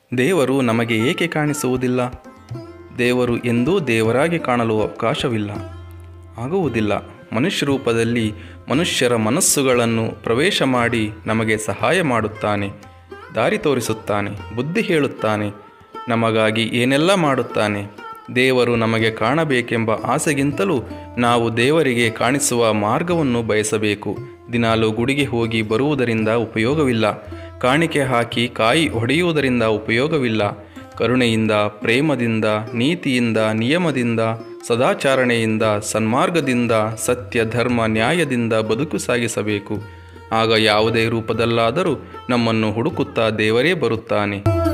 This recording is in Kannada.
ದೇವರು ನಮಗೆ ಏಕೆ ಕಾಣಿಸುವುದಿಲ್ಲ ದೇವರು ಎಂದೂ ದೇವರಾಗಿ ಕಾಣಲು ಅವಕಾಶವಿಲ್ಲ ಆಗುವುದಿಲ್ಲ ಮನುಷ್ಯ ರೂಪದಲ್ಲಿ ಮನುಷ್ಯರ ಮನಸ್ಸುಗಳನ್ನು ಪ್ರವೇಶ ಮಾಡಿ ನಮಗೆ ಸಹಾಯ ಮಾಡುತ್ತಾನೆ ದಾರಿ ತೋರಿಸುತ್ತಾನೆ ಬುದ್ಧಿ ಹೇಳುತ್ತಾನೆ ನಮಗಾಗಿ ಏನೆಲ್ಲ ಮಾಡುತ್ತಾನೆ ದೇವರು ನಮಗೆ ಕಾಣಬೇಕೆಂಬ ಆಸೆಗಿಂತಲೂ ನಾವು ದೇವರಿಗೆ ಕಾಣಿಸುವ ಮಾರ್ಗವನ್ನು ಬಯಸಬೇಕು ದಿನಾಲು ಗುಡಿಗೆ ಹೋಗಿ ಬರುವುದರಿಂದ ಉಪಯೋಗವಿಲ್ಲ ಕಾಣಿಕೆ ಹಾಕಿ ಕಾಯಿ ಹೊಡೆಯುವುದರಿಂದ ಉಪಯೋಗವಿಲ್ಲ ಕರುಣೆಯಿಂದ ಪ್ರೇಮದಿಂದ ನೀತಿಯಿಂದ ನಿಯಮದಿಂದ ಸದಾಚಾರಣೆಯಿಂದ ಸನ್ಮಾರ್ಗದಿಂದ ಸತ್ಯ ಧರ್ಮ ನ್ಯಾಯದಿಂದ ಬದುಕು ಸಾಗಿಸಬೇಕು ಆಗ ಯಾವುದೇ ರೂಪದಲ್ಲಾದರೂ ನಮ್ಮನ್ನು ಹುಡುಕುತ್ತಾ ದೇವರೇ ಬರುತ್ತಾನೆ